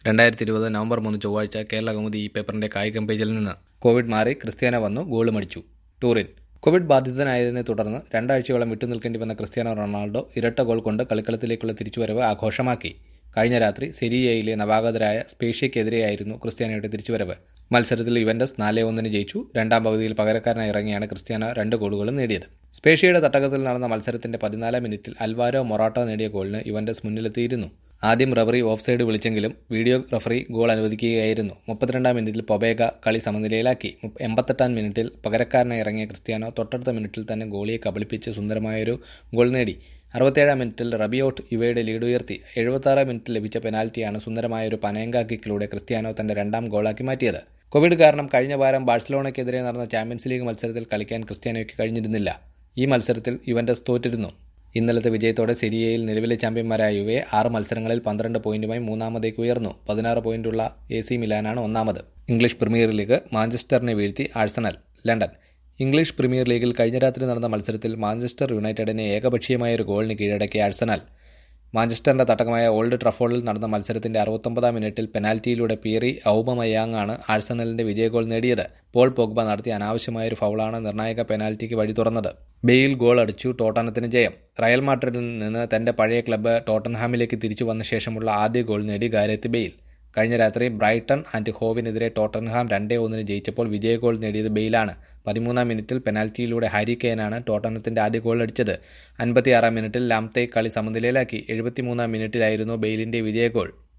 രണ്ടായിരത്തി ഇരുപത് നവംബർ മൂന്ന് ചൊവ്വാഴ്ച കേരള കൗമുദി ഈ പേപ്പറിന്റെ കായികം പേജിൽ നിന്ന് കോവിഡ് മാറി ക്രിസ്ത്യാനോ വന്നു ഗോളും അടിച്ചു ടൂറിൻ കോവിഡ് ബാധിതനായതിനെ തുടർന്ന് രണ്ടാഴ്ചയോളം വിട്ടുനിൽക്കേണ്ടി വന്ന ക്രിസ്ത്യാനോ റൊണാൾഡോ ഇരട്ട ഗോൾ കൊണ്ട് കളിക്കളത്തിലേക്കുള്ള തിരിച്ചുവരവ് ആഘോഷമാക്കി കഴിഞ്ഞ രാത്രി സെരിയയിലെ നവാഗതരായ സ്പേഷ്യക്കെതിരെയായിരുന്നു ക്രിസ്ത്യാനോയുടെ തിരിച്ചുവരവ് മത്സരത്തിൽ ഇവന്റസ് നാല് ഒന്നിന് ജയിച്ചു രണ്ടാം പകുതിയിൽ പകരക്കാരനായി ഇറങ്ങിയാണ് ക്രിസ്ത്യാനോ രണ്ട് ഗോളുകളും നേടിയത് സ്പേഷ്യയുടെ തട്ടകത്തിൽ നടന്ന മത്സരത്തിന്റെ പതിനാലാം മിനിറ്റിൽ അൽവാരോ മൊറാട്ടോ നേടിയ ഗോളിന് ഇവന്റസ് മുന്നിലെത്തിയിരുന്നു ആദ്യം റഫറി ഓഫ് സൈഡ് വിളിച്ചെങ്കിലും വീഡിയോ റഫറി ഗോൾ അനുവദിക്കുകയായിരുന്നു മുപ്പത്തിരണ്ടാം മിനിറ്റിൽ പൊബേഗ കളി സമനിലയിലാക്കി എൺപത്തെട്ടാം മിനിറ്റിൽ പകരക്കാരനായി ഇറങ്ങിയ ക്രിസ്ത്യാനോ തൊട്ടടുത്ത മിനിറ്റിൽ തന്നെ ഗോളിയെ കബളിപ്പിച്ച് സുന്ദരമായൊരു ഗോൾ നേടി അറുപത്തേഴാം മിനിറ്റിൽ റബിയോട്ട് ഇവയുടെ ലീഡ് ഉയർത്തി എഴുപത്താറാം മിനിറ്റിൽ ലഭിച്ച പെനാൽറ്റിയാണ് സുന്ദരമായൊരു പനയങ്ക കിക്കിലൂടെ ക്രിസ്ത്യാനോ തന്റെ രണ്ടാം ഗോളാക്കി മാറ്റിയത് കോവിഡ് കാരണം കഴിഞ്ഞ വാരം ബാഴ്സലോണയ്ക്കെതിരെ നടന്ന ചാമ്പ്യൻസ് ലീഗ് മത്സരത്തിൽ കളിക്കാൻ ക്രിസ്ത്യാനോയ്ക്ക് കഴിഞ്ഞിരുന്നില്ല ഈ മത്സരത്തിൽ യുവന്റസ് തോറ്റിരുന്നു ഇന്നലത്തെ വിജയത്തോടെ സിരിയയിൽ നിലവിലെ ചാമ്പ്യന്മാരായ യുവെ ആറ് മത്സരങ്ങളിൽ പന്ത്രണ്ട് പോയിന്റുമായി മൂന്നാമതേക്ക് ഉയർന്നു പതിനാറ് പോയിന്റുള്ള എ സി മിലാനാണ് ഒന്നാമത് ഇംഗ്ലീഷ് പ്രീമിയർ ലീഗ് മാഞ്ചസ്റ്ററിനെ വീഴ്ത്തി ആഴ്സണൽ ലണ്ടൻ ഇംഗ്ലീഷ് പ്രീമിയർ ലീഗിൽ കഴിഞ്ഞ രാത്രി നടന്ന മത്സരത്തിൽ മാഞ്ചസ്റ്റർ യുണൈറ്റഡിനെ ഏകപക്ഷീയമായ ഒരു ഗോളിന് കീഴടക്കിയ ആഴ്സണൽ മാഞ്ചസ്റ്ററിന്റെ തട്ടകമായ ഓൾഡ് ട്രഫോർഡിൽ നടന്ന മത്സരത്തിന്റെ അറുപത്തൊമ്പതാം മിനിറ്റിൽ പെനാൽറ്റിയിലൂടെ പിയറി ഔബമയാങ് ആണ് ആഴ്സണലിന്റെ വിജയ ഗോൾ നേടിയത് പോൾ പോഗ്ബ നടത്തിയ അനാവശ്യമായ ഒരു ഫൗളാണ് നിർണായക പെനാൽറ്റിക്ക് വഴി തുറന്നത് ബെയിൽ ഗോൾ അടിച്ചു ടോട്ടനത്തിന് ജയം റയൽ മാഡ്രിഡിൽ നിന്ന് തന്റെ പഴയ ക്ലബ്ബ് ടോട്ടൻഹാമിലേക്ക് തിരിച്ചു വന്ന ശേഷമുള്ള ആദ്യ ഗോൾ നേടി ഗാരത്ത് ബെയിൽ കഴിഞ്ഞ രാത്രി ബ്രൈറ്റൺ ആൻഡ് ഹോവിനെതിരെ ടോട്ടൻഹാം രണ്ടേ ഒന്നിന് ജയിച്ചപ്പോൾ വിജയ ഗോൾ നേടിയത് ബെയിലാണ് പതിമൂന്നാം മിനിറ്റിൽ പെനാൽറ്റിയിലൂടെ ഹാരി കെയ്നാണ് ടോട്ടനത്തിന്റെ ആദ്യ ഗോൾ അടിച്ചത് അൻപത്തിയാറാം മിനിറ്റിൽ ലാംത്തെ കളി സമനിലയിലാക്കി എഴുപത്തിമൂന്നാം മിനിറ്റിലായിരുന്നു ബെയിലിന്റെ വിജയ ഗോൾ